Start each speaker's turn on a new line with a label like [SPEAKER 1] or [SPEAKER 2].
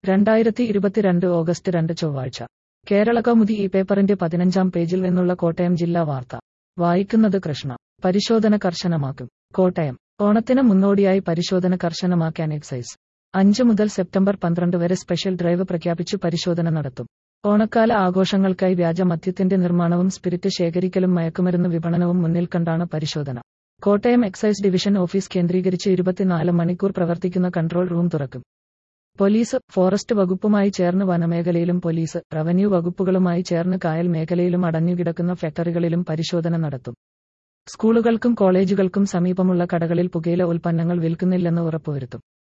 [SPEAKER 1] രണ്ടായിരത്തി ഇരുപത്തിരണ്ട് ഓഗസ്റ്റ് രണ്ട് ചൊവ്വാഴ്ച കേരള കൗമുദി ഈ പേപ്പറിന്റെ പതിനഞ്ചാം പേജിൽ നിന്നുള്ള കോട്ടയം ജില്ലാ വാർത്ത വായിക്കുന്നത് കൃഷ്ണ പരിശോധന കർശനമാക്കും കോട്ടയം ഓണത്തിന് മുന്നോടിയായി പരിശോധന കർശനമാക്കാൻ എക്സൈസ് അഞ്ച് മുതൽ സെപ്റ്റംബർ പന്ത്രണ്ട് വരെ സ്പെഷ്യൽ ഡ്രൈവ് പ്രഖ്യാപിച്ചു പരിശോധന നടത്തും ഓണക്കാല ആഘോഷങ്ങൾക്കായി വ്യാജ മദ്യത്തിന്റെ നിർമ്മാണവും സ്പിരിറ്റ് ശേഖരിക്കലും മയക്കുമരുന്ന് വിപണനവും മുന്നിൽ കണ്ടാണ് പരിശോധന കോട്ടയം എക്സൈസ് ഡിവിഷൻ ഓഫീസ് കേന്ദ്രീകരിച്ച് ഇരുപത്തിനാല് മണിക്കൂർ പ്രവർത്തിക്കുന്ന കൺട്രോൾ റൂം തുറക്കും പോലീസ് ഫോറസ്റ്റ് വകുപ്പുമായി ചേർന്ന് വനമേഖലയിലും പോലീസ് റവന്യൂ വകുപ്പുകളുമായി ചേർന്ന് കായൽ മേഖലയിലും അടഞ്ഞുകിടക്കുന്ന ഫാക്ടറികളിലും പരിശോധന നടത്തും സ്കൂളുകൾക്കും കോളേജുകൾക്കും സമീപമുള്ള കടകളിൽ പുകയില ഉൽപ്പന്നങ്ങൾ വിൽക്കുന്നില്ലെന്ന് ഉറപ്പുവരുത്തും